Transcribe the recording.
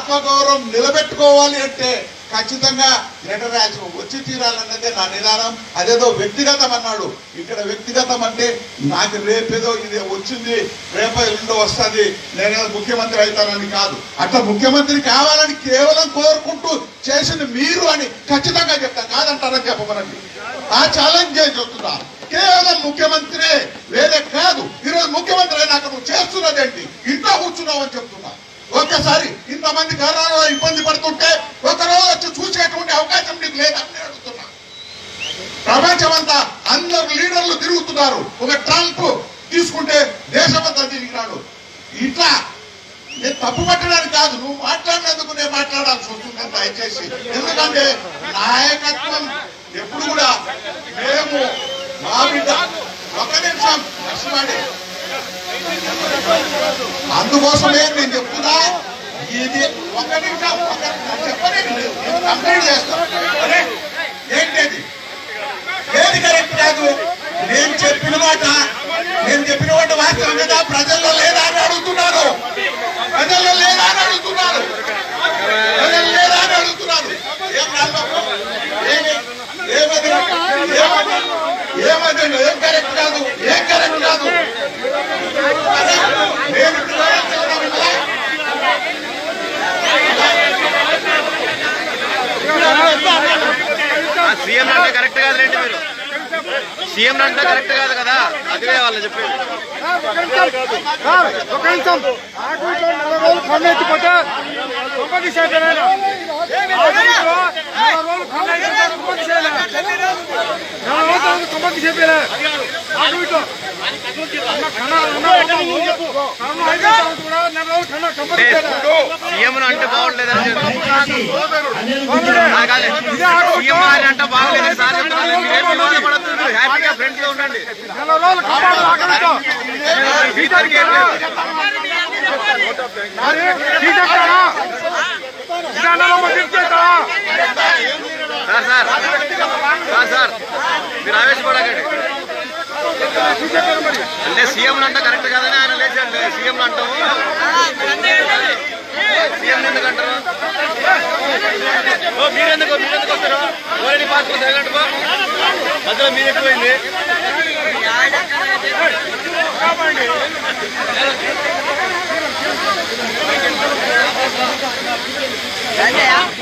ఆత్మగౌరవం నిలబెట్టుకోవాలి అంటే ఖచ్చితంగా గ్రేటర్ రాజ్యం వచ్చి తీరాలన్నదే నా నిదానం అదేదో వ్యక్తిగతం అన్నాడు ఇక్కడ వ్యక్తిగతం అంటే నాకు రేపేదో ఇది వచ్చింది రేపో ఎల్లుండో వస్తుంది నేనేదో ముఖ్యమంత్రి అవుతానని కాదు అట్లా ముఖ్యమంత్రి కావాలని కేవలం కోరుకుంటూ చేసింది మీరు అని ఖచ్చితంగా చెప్తా కాదంటారని చెప్పమనండి ఆ ఛాలెంజ్ చేసి చెప్తున్నా కేవలం ముఖ్యమంత్రి వేరే కాదు ఈరోజు ముఖ్యమంత్రి అయినాక నువ్వు చేస్తున్నదేంటి ఇంట్లో కూర్చున్నావు అని చెప్తున్నా ఒక్కసారి ఇంతమంది కరోనా ఇబ్బంది పడుతుంటే ఒక రోజు వచ్చి చూసేటువంటి అవకాశం నీకు లేదని నేను అడుగుతున్నా ప్రపంచమంతా అందరు లీడర్లు తిరుగుతున్నారు ఒక ట్రంప్ తీసుకుంటే దేశమంతా తిరిగినాడు ఇట్లా నేను తప్పు పట్టడానికి కాదు నువ్వు మాట్లాడినందుకు నేను మాట్లాడాల్సి వస్తుంది దయచేసి ఎందుకంటే నాయకత్వం ఎప్పుడు కూడా మేము మా బిడ్డ ఒక నిమిషం కష్టపడి అందుకోసమే నేను చెప్తున్నా ఇది ఒక నిమిషం ఒక చెప్పని కంప్లీట్ చేస్తాను అరే ఏంటది ఏది కరెక్ట్ కాదు నేను చెప్పిన మాట నేను చెప్పిన మాట వాస్తవం కదా ప్రజల్లో లేదా అని అడుగుతున్నారు ప్రజల్లో లేదా అని అడుగుతున్నారు ప్రజలు లేదా అని అడుగుతున్నారు ఏం రాంబాబు? ఏమి ఏమది ఏమది ఏమది ఏం కరెక్ట్ కాదు ఏం కరెక్ట్ కాదు అరే, నేను ఇప్పుడు రాయాల్సిన కదా? సీఎం అంటే కరెక్ట్ కాదులేండి మీరు సీఎం అంటే కరెక్ట్ కాదు కదా అదే వాళ్ళు చెప్పేది ఒక నిమిషం ఆటో ఇట్లా నలభై రోజులు కన్ను ఎత్తిపోతే తొంభై చేయలేదు ఆటో ఇట్లా నలభై రోజులు కన్ను ఎత్తిపోతే తొంభై చేయలేదు నలభై రోజులు తొంభై చేయలే ఆటో ఇట్లా అన్న కన్న అన్న ఉన్నాము. కన్ను ఐదు తర్వాత కూడా నలభై రోజులు కన్న తొంభై చేయలేదు సీఎం అంటే బాగుండలేదని చెప్పి ఇదే ఆటో సీఎం అని అంటే బాగులేదు సార్ చెప్తున్నాను. మీరేం బాధపడద్దు హ్యాపీగా ఫ్రెండ్స్ లో ఉండండి నలభై రోజులు కాపాడు ఆకలితో ఫ్యూచర్కి ఏం లేదు. మరి తీసేస్తారా ఇదే నలభై తీసేస్తారా సార్ సార్ సార్ సార్ మీరు ఆవేశపడకండి అంటే సీఎం అంటే కరెక్ట్ కాదని ఆయన లేచాడు సీఎం అంటాము సీఎం ఎందుకు అంటారు ఓ మీరెందుకు మీరెందుకు వస్తారు ఓరెడ్డి పాస్ సైలెంట్ బా మధ్యలో మీరు ఎక్కువైంది రండి